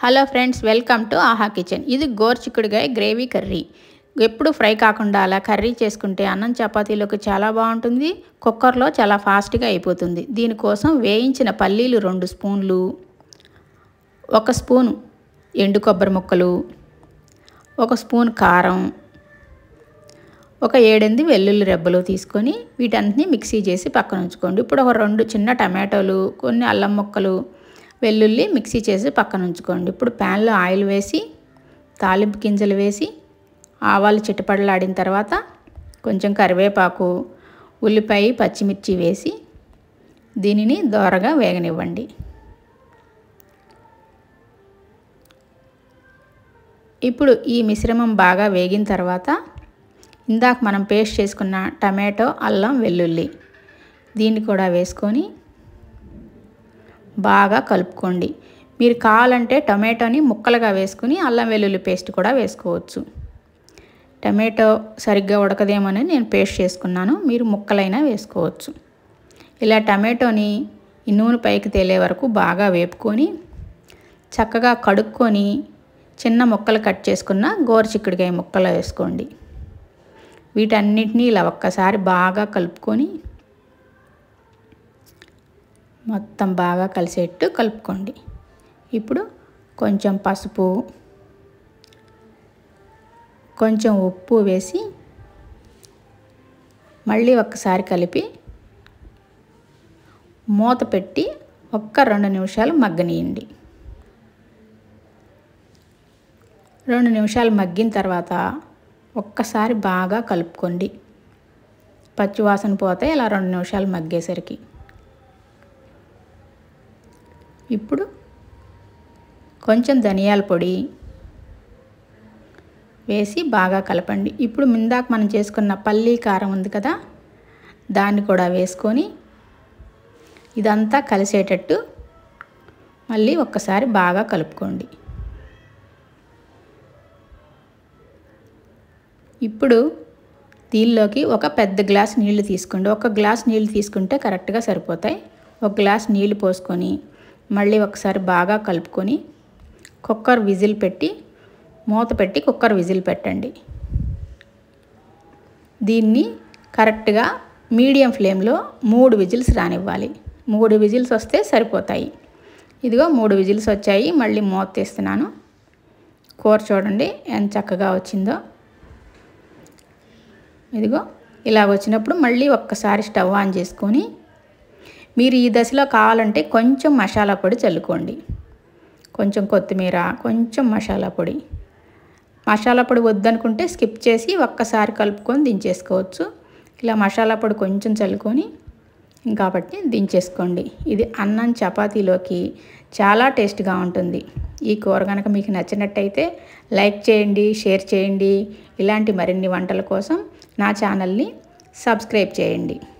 hello friends welcome to Aha kitchen ఇది గోర్చిక్కుడుగాయ gravy curry ఎప్పుడు ఫ్రై కాకుండా అలా కర్రీ చేసుకుంటే అన్నం చపాతీలోకి చాలా బాగుంటుంది కుక్కర్లో చాలా ఫాస్ట్గా అయిపోతుంది దీనికోసం వేయించిన పల్లీలు రెండు స్పూన్లు ఒక స్పూను ఎండు కొబ్బరి ముక్కలు ఒక స్పూన్ కారం ఒక ఏడెనిమిది వెల్లుల్లి రెబ్బలు తీసుకొని వీటన్నిటిని మిక్సీ చేసి పక్కన ఉంచుకోండి ఇప్పుడు ఒక రెండు చిన్న టమాటోలు కొన్ని అల్లం ముక్కలు వెల్లుల్లి మిక్సీ చేసి పక్కన ఉంచుకోండి ఇప్పుడు ప్యాన్లో ఆయిల్ వేసి తాలింపు గింజలు వేసి ఆవాలు చిట్టపడలాడిన తర్వాత కొంచెం కరివేపాకు ఉల్లిపాయ పచ్చిమిర్చి వేసి దీనిని దోరగా వేగనివ్వండి ఇప్పుడు ఈ మిశ్రమం బాగా వేగిన తర్వాత ఇందాక మనం పేస్ట్ చేసుకున్న టమాటో అల్లం వెల్లుల్లి దీన్ని కూడా వేసుకొని బాగా కలుపుకోండి మీరు కావాలంటే టమాటోని ముక్కలుగా వేసుకుని అల్లం వెల్లుల్లి పేస్ట్ కూడా వేసుకోవచ్చు టమాటో సరిగ్గా ఉడకదేమోని నేను పేస్ట్ చేసుకున్నాను మీరు ముక్కలైనా వేసుకోవచ్చు ఇలా టమాటోని ఈ నూనె పైకి తేలే వరకు బాగా వేపుకొని చక్కగా కడుక్కొని చిన్న ముక్కలు కట్ చేసుకున్న గోరుచిక్కుడికాయ ముక్కలు వేసుకోండి వీటన్నిటినీ ఇలా ఒక్కసారి బాగా కలుపుకొని మొత్తం బాగా కలిసేట్టు కలుపుకోండి ఇప్పుడు కొంచెం పసుపు కొంచెం ఉప్పు వేసి మళ్ళీ ఒక్కసారి కలిపి మూత పెట్టి ఒక్క రెండు నిమిషాలు మగ్గనీయండి రెండు నిమిషాలు మగ్గిన తర్వాత ఒక్కసారి బాగా కలుపుకోండి పచ్చివాసన పోతే ఇలా రెండు నిమిషాలు మగ్గేసరికి ఇప్పుడు కొంచెం ధనియాల పొడి వేసి బాగా కలపండి ఇప్పుడు మిందాక మనం చేసుకున్న పల్లీ కారం ఉంది కదా దాన్ని కూడా వేసుకొని ఇదంతా కలిసేటట్టు మళ్ళీ ఒక్కసారి బాగా కలుపుకోండి ఇప్పుడు దీనిలోకి ఒక పెద్ద గ్లాస్ నీళ్లు తీసుకోండి ఒక గ్లాస్ నీళ్లు తీసుకుంటే కరెక్ట్గా సరిపోతాయి ఒక గ్లాస్ నీళ్లు పోసుకొని మళ్ళీ ఒకసారి బాగా కలుపుకొని కుక్కర్ విజిల్ పెట్టి మూత పెట్టి కుక్కర్ విజిల్ పెట్టండి దీన్ని కరెక్ట్గా మీడియం ఫ్లేమ్లో మూడు విజిల్స్ రానివ్వాలి మూడు విజిల్స్ వస్తే సరిపోతాయి ఇదిగో మూడు విజిల్స్ వచ్చాయి మళ్ళీ మూత తీస్తున్నాను కూర చూడండి ఎంత చక్కగా వచ్చిందో ఇదిగో ఇలా వచ్చినప్పుడు మళ్ళీ ఒక్కసారి స్టవ్ ఆన్ చేసుకొని మీరు ఈ దశలో కావాలంటే కొంచెం మసాలా పొడి చల్లుకోండి కొంచెం కొత్తిమీర కొంచెం మసాలా పొడి మసాలా పొడి వద్దనుకుంటే స్కిప్ చేసి ఒక్కసారి కలుపుకొని దించేసుకోవచ్చు ఇలా మసాలా పొడి కొంచెం చల్లుకొని ఇంకాబట్టి దించేసుకోండి ఇది అన్నం చపాతీలోకి చాలా టేస్ట్గా ఉంటుంది ఈ కూర కనుక మీకు నచ్చినట్టయితే లైక్ చేయండి షేర్ చేయండి ఇలాంటి మరిన్ని వంటల కోసం నా ఛానల్ని సబ్స్క్రైబ్ చేయండి